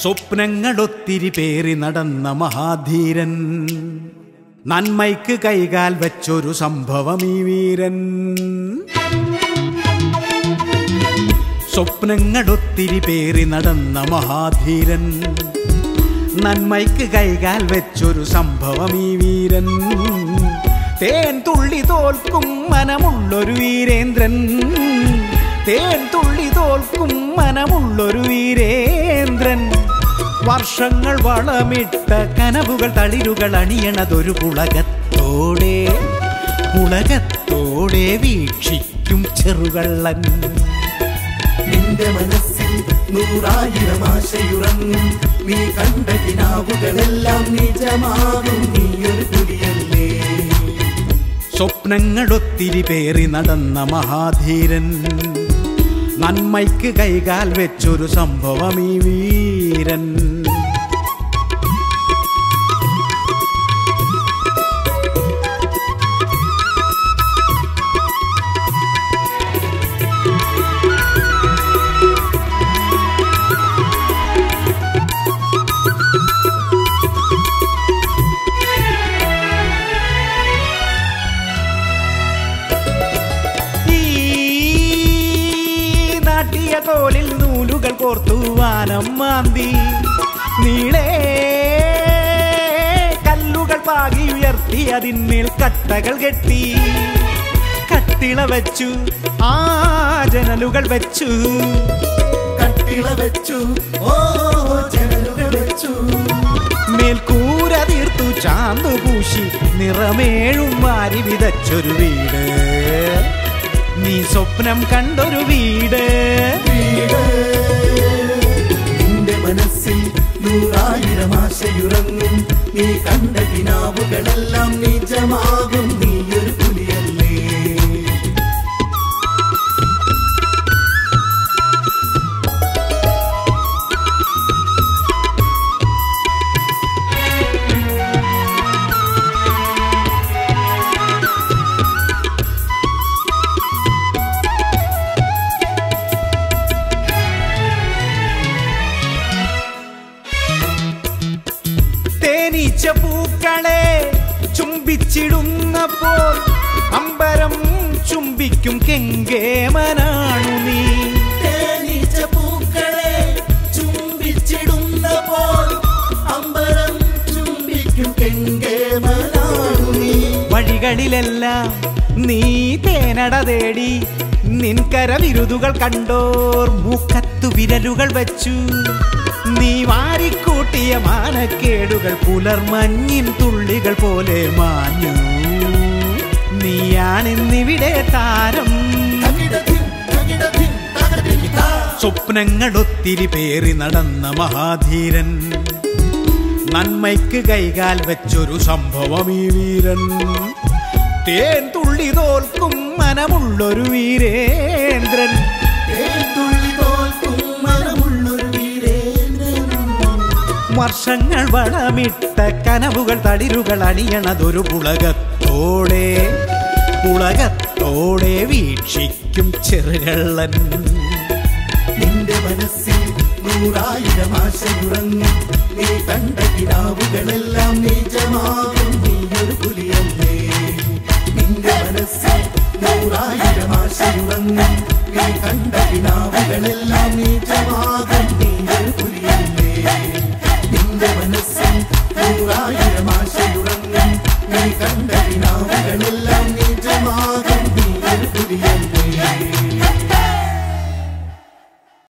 സ്വപ്നങ്ങളൊത്തിരി പേറി നടന്ന മഹാധീരൻ നന്മയ്ക്ക് കൈകാൽ വെച്ചൊരു സംഭവം ഈ വീരൻ സ്വപ്നങ്ങളൊത്തിരി പേറി നടന്ന മഹാധീരൻ നന്മയ്ക്ക് കൈകാൽ വെച്ചൊരു സംഭവം ഈ വീരൻ തേൻ തുള്ളി തോൽക്കും മനമുള്ളൊരു വീരേന്ദ്രൻ തേൻ തുള്ളി തോൽക്കും മനമുള്ളൊരു വീരേന്ദ്രൻ വർഷങ്ങൾ വളമിട്ട കനവുകൾ തളിരുകൾ അണിയണതൊരു പുളകത്തോടെ പുളകത്തോടെ വീക്ഷിക്കും ചെറുകള്ളൻ നിന്റെ മനസ്സിൽ നൂറായിരം ആശയുറങ്ങും നീ കണ്ട കിനാവുകളെല്ലാം നിജമാകും നീയൊരു പുലിയല്ലേ സ്വപ്നങ്ങളൊത്തിരി പേറി നടന്ന മഹാധീരൻ നന്മയ്ക്ക് കൈകാൽ വെച്ചൊരു സംഭവം ഈ വീരൻ ഈ നാട്ടിയ കോലിൽ നൂലുകൾ കോർത്തു വാനം മാന്തി നീളേ കല്ലുകൾ പാകി ഉയർത്തി അതിന്മേൽ കട്ടകൾ കെട്ടി കട്ടിള വെച്ചു ആ ജനലുകൾ വെച്ചു കട്ടിള വെച്ചു ഓ ജനലുകൾ വെച്ചു മേൽക്കൂര തീർത്തു ചാന്തു പൂശി നിറമേഴും വാരി വിതച്ചൊരു വീട് നീ സ്വപ്നം കണ്ടൊരു വീട് വീട് നിന്റെ മനസ്സിൽ നൂറായിരം ആശയുറങ്ങും നീ കണ്ട കിനാവുകളെല്ലാം നിജമാകും നീയൊരു പുലിയല്ലേ തേനീച്ച പൂക്കളെ ചുംബിച്ചിടുന്നപ്പോൾ അമ്പരം ചുംബിക്കും കെങ്കേമനാണു നീ തേനീച്ച പൂക്കളെ ചുംബിച്ചിടുന്നപ്പോൾ അമ്പരം ചുംബിക്കും കെങ്കേമനാണു നീ വഴികളിലെല്ലാം നീ തേനട തേടി നിൻകര വിരുതുകൾ കണ്ടോർ മൂക്കത്തു വിരലുകൾ വെച്ചു നീ വാരിക്കൂട്ടിയ മാനക്കേടുകൾ പുലർമഞ്ഞിൻ തുള്ളികൾ പോലെ മാഞ്ഞു നീയാണിന്നിവിടെ താരം തകിടധിം, തകിടധിം, തകതിമിതാ. സ്വപ്നങ്ങളൊത്തിരി പേറി നടന്ന മഹാധീരൻ നന്മയ്ക്ക് കൈകാൽ വെച്ചൊരു സംഭവം ഈ വീരൻ തേൻ തുള്ളി തോൽക്കും മനമുള്ളൊരു വീരേന്ദ്രൻ തേൻതുള്ളി തോൽക്കും മനമുള്ളൊരു വീരേന്ദ്രൻ. വർഷങ്ങൾ വളമിട്ട കനവുകൾ തളിരുകൾ അണിയണതൊരു പുളകത്തോടെ പുളകത്തോടെ വീക്ഷിക്കും ചെറുകള്ളൻ നിന്റെ മനസ്സിൽ നൂറായിരം ആശയുറങ്ങും നീ കണ്ട കിടാവുകളെല്ലാം നിജമാകും നീയൊരു പുലിയല്ലേ നിന്റെ മനസ്സിൽ നൂറായിരം ആശയുറങ്ങും നീ കണ്ട കിടാവുകളെല്ലാം